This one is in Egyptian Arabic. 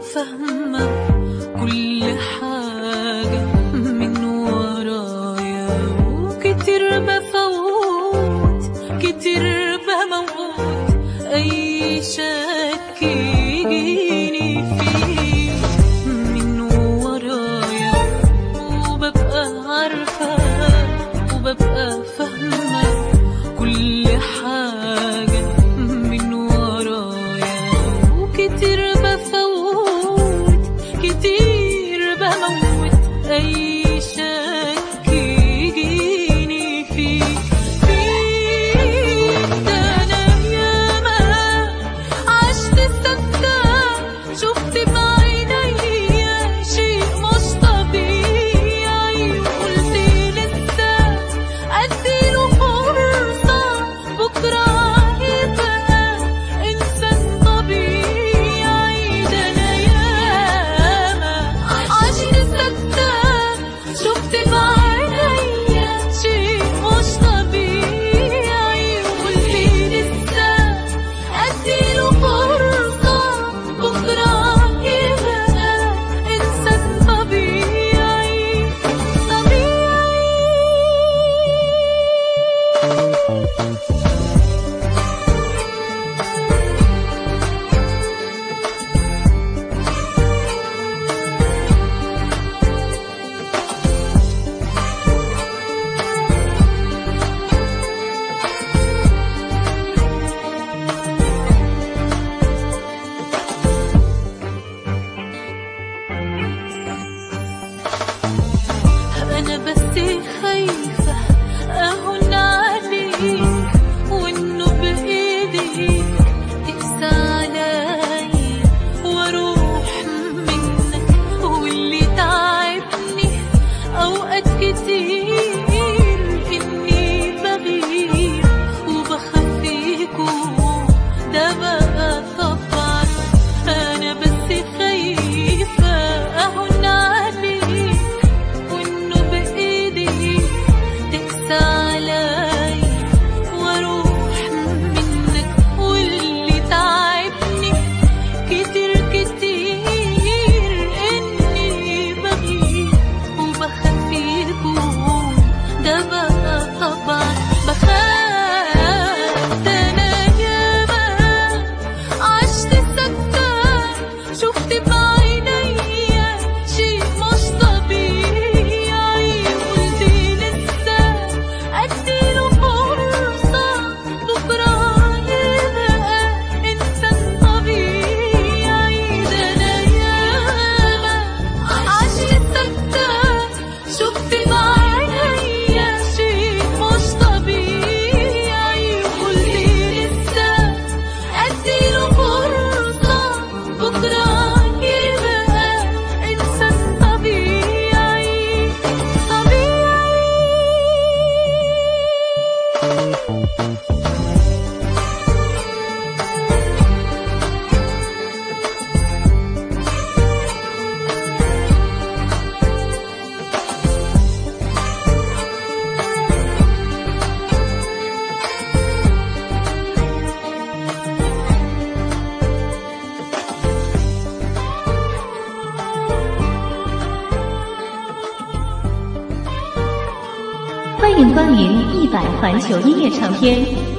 فاهمة كل حاجة من ورايا وكتير بفوت كتير بموت أي شك يجيني فيه من ورايا وببقى عارفة وببقى فاهمة كل حاجة من ورايا وكتير بفوت كتير بموت أي شك يجيني فيه فيك ده أنا ياما عشت سكتة شفت بعينيا شيء مش طبيعي وقلت لسه أديله فرصة بكرة يبقى إنسان طبيعي ده أنا ياما عشت سكتة شفت بعينيا شيء مش طبيعي وقلت لسه أديله فرصة بكرة يبقى إنسان طبيعي طبيعي أنا بس خايفة أهون عليك وإنه بإيدي تقسى عليا وأروح منك واللي تعبني أوقات كتير إني بغير وبخاف يكون ده بقى طبعا أنا بس خايفة أهون عليك وإنه بإيدي تقسى عليا وأروح منك واللي تعبني كتير كتير إني بغير وبخاف يكون ده بقى طبعا بخاف ده أنا ياما عشت سكتة شفت بعينيا شيء مش طبيعي وقلت لسه أديله فرصة بكرة يبقى إنسان طبيعي ده أنا ياما عشت سكتة شفت بعينيا شيء مش طبيعي وقلت لسه أديله فرصة بكرة يبقى إنسان طبيعي طبيعي 欢迎光临一百环球音乐唱片